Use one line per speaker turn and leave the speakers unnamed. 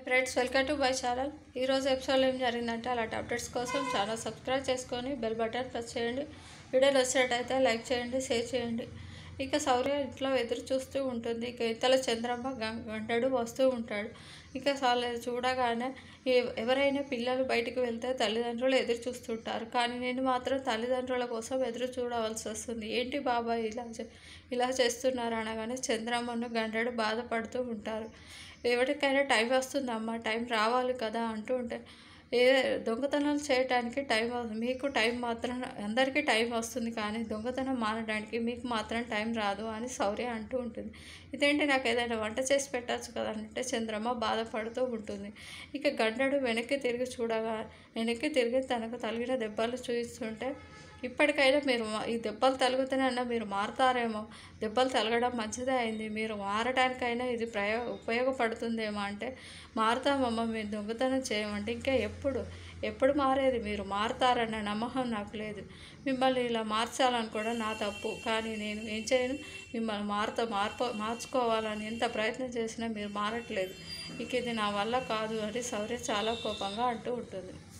friends welcome to my channel ఈరోజు ఎపిసోడ్లో ఏం జరిగిందంటే అలాంటి అప్డేట్స్ కోసం ఛానల్ సబ్స్క్రైబ్ చేసుకొని బెల్ బటన్ ప్రెస్ చేయండి వీడియో నచ్చినట్టయితే లైక్ చేయండి షేర్ చేయండి ఇక శౌర్య ఇంట్లో ఎదురు చూస్తూ ఉంటుంది ఇక ఇతల చంద్రమ్మ గం- గంటడు వస్తూ ఉంటాడు ఇక సాల చూడగానే ఎ- ఎవరైనా పిల్లలు బయటికి వెళ్తే తల్లిదండ్రులు ఎదురు చూస్తుంటారు కానీ నేను మాత్రం తల్లిదండ్రుల కోసం ఎదురు చూడవలసి వస్తుంది ఏంటి బాబాయ్ ఇలా చే- ఇలా చేస్తున్నారు అనగానే చంద్రమ్మను గంటడు బాధపడుతూ ఉంటారు ఎవరికైనా టైం వస్తుందమ్మా టైం రావాలి కదా అంటూ ఉంటే ఏ దొంగతనాలు చేయడానికి టైం అవ- మీకు టైం మాత్రం అందరికీ టైం వస్తుంది కానీ దొంగతనం మానడానికి మీకు మాత్రం టైం రాదు అని శౌర్య అంటూ ఉంటుంది ఇదేంటి నాకు ఏదైనా వంట చేసి పెట్టచ్చు కదా అంటే చంద్రమ్మ బాధపడుతూ ఉంటుంది ఇక గంటడు వెనక్కి తిరిగి చూడగా వెనక్కి తిరిగి తనకు తగిలిన దెబ్బలు చూపిస్తుంటే ఇప్పటికైనా మీరు మా- ఈ దెబ్బలు తగులుతూనే మీరు మారుతారేమో దెబ్బలు తగలడం మంచిదే అయింది మీరు మారటానికైనా ఇది ప్రయో ఉపయోగపడుతుందేమో అంటే మారుతామమ్మ మీరు దొంగతనం చేయమంటే ఇంకా ఎప్పుడు ఎప్పుడు మారేది మీరు మారుతారన్న నమ్మకం నాకు లేదు మిమ్మల్ని ఇలా మార్చాలనుకోవడం నా తప్పు కానీ నేను ఏం చేయను మిమ్మల్ని మారుతా మార్ప మార్చుకోవాలని ఎంత ప్రయత్నం చేసినా మీరు మారట్లేదు ఇక ఇది నా వల్ల కాదు అని శౌర్య చాలా కోపంగా అంటూ ఉంటుంది